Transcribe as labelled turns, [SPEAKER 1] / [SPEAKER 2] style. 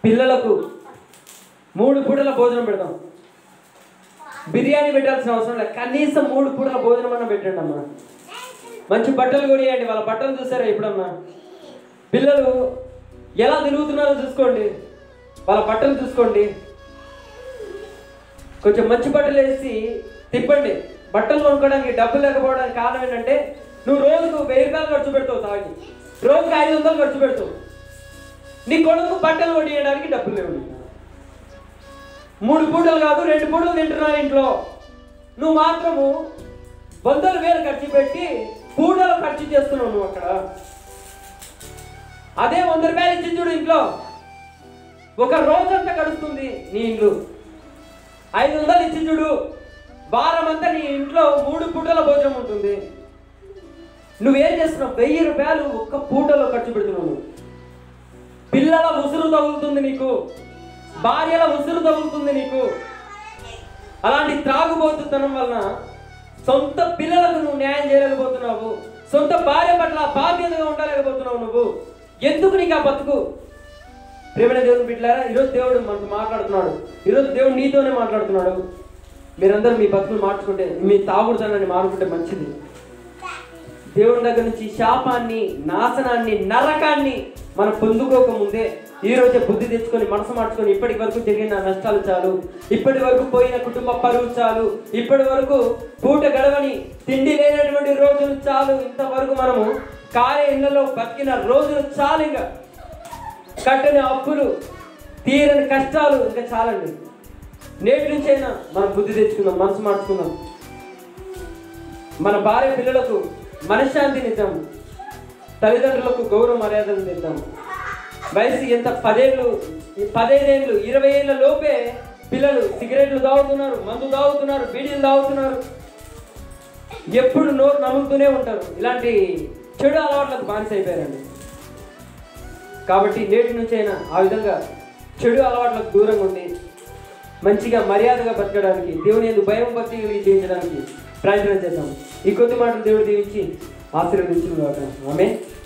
[SPEAKER 1] పిల్లలకు మూడు పూటల భోజనం పెడతాం బిర్యానీ పెట్టాల్సిన అవసరం లేదు కనీసం మూడు పూటల భోజనం అన్న పెట్టండి అమ్మా మంచి బట్టలు కొనియండి వాళ్ళ బట్టలు చూసారా ఎప్పుడన్నా పిల్లలు ఎలా తిరుగుతున్నారో చూసుకోండి వాళ్ళ బట్టలు చూసుకోండి కొంచెం మంచి బట్టలు వేసి తిప్పండి బట్టలు కొనుక్కోవడానికి డబ్బులు లేకపోవడానికి కారణం ఏంటంటే నువ్వు రోజుకు వెయ్యి రూపాయలు ఖర్చు పెడతావు తాగి రోజుకు ఐదు వందలు ఖర్చు పెడతావు నీ కొడుకు బట్టలు కొనియడానికి డబ్బులు లేవు నీకు. మూడు పూటలు కాదు రెండు పూటలు తింటున్నావు ఇంట్లో నువ్వు మాత్రము వందల వేలు ఖర్చు పెట్టి పూటలు ఖర్చు చేస్తున్నావు నువ్వు అక్కడ అదే వంద రూపాయలు ఇచ్చి చూడు ఇంట్లో ఒక రోజంతా గడుస్తుంది నీ ఇల్లు ఐదు వందలు ఇచ్చి చూడు వారం అంతా నీ ఇంట్లో మూడు పూటల భోజనం ఉంటుంది నువ్వేం చేస్తున్నావు వెయ్యి రూపాయలు ఒక్క పూటలో ఖర్చు పెడుతున్నావు నువ్వు. పిల్లల ఉసురు తగులుతుంది నీకు భార్యల ఉసురు తగులుతుంది నీకు అలాంటి త్రాగుబోతుతనం వలన సొంత పిల్లలకు నువ్వు న్యాయం చేయలేకపోతున్నావు సొంత భార్య పట్ల బాధ్యతగా ఉండలేకపోతున్నావు నువ్వు ఎందుకు నీకు ఆ బతుకు ప్రేమైన దేవుని బిడ్డలారా ఈరోజు దేవుడు మనకు మాట్లాడుతున్నాడు ఈరోజు దేవుడు నీతోనే మాట్లాడుతున్నాడు మీరందరూ మీ బతుకులు మార్చుకుంటే మీ తాగుడుతనాన్ని మారుకుంటే మంచిది దేవుని దగ్గర నుంచి శాపాన్ని నాశనాన్ని నరకాన్ని మనం పొందుకోక ముందే ఈ రోజే బుద్ధి తెచ్చుకొని మనసు మార్చుకొని ఇప్పటి వరకు జరిగిన నష్టాలు చాలు ఇప్పటి వరకు పోయిన కుటుంబ పరువు చాలు ఇప్పటి వరకు పూట గడవని తిండి లేనటువంటి రోజులు చాలు ఇంతవరకు మనము కారే ఇళ్లలో బతికిన రోజులు చాలు ఇంకా కట్టని అప్పులు తీరని కష్టాలు ఇంకా చాలండి నేటి నుంచైనా మనం బుద్ధి తెచ్చుకుందాం మనసు మార్చుకుందాం మన భార్య పిల్లలకు మనశ్శాంతిని ఇద్దాం తల్లిదండ్రులకు గౌరవ మర్యాదలు ఇద్దాం వయసు ఎంత పదేళ్ళు ఈ పదైదేళ్ళు ఇరవై ఏళ్ళ లోపే పిల్లలు సిగరెట్లు తాగుతున్నారు మందు తాగుతున్నారు బీడీలు తాగుతున్నారు ఎప్పుడు నోరు నమ్ముతూనే ఉంటారు ఇలాంటి చెడు అలవాట్లకు బానిస అయిపోయారండి కాబట్టి నేటి నుంచైనా ఆ విధంగా చెడు అలవాట్లకు దూరంగా ఉండి మంచిగా మర్యాదగా బతకడానికి దేవుని ఎందుకు భయం భక్తి కలిగి జీవించడానికి ప్రయత్నం చేద్దాం ఈ కొద్ది మాటలు దేవుడు దీవించి ఆశీర్వదించిన ఆమె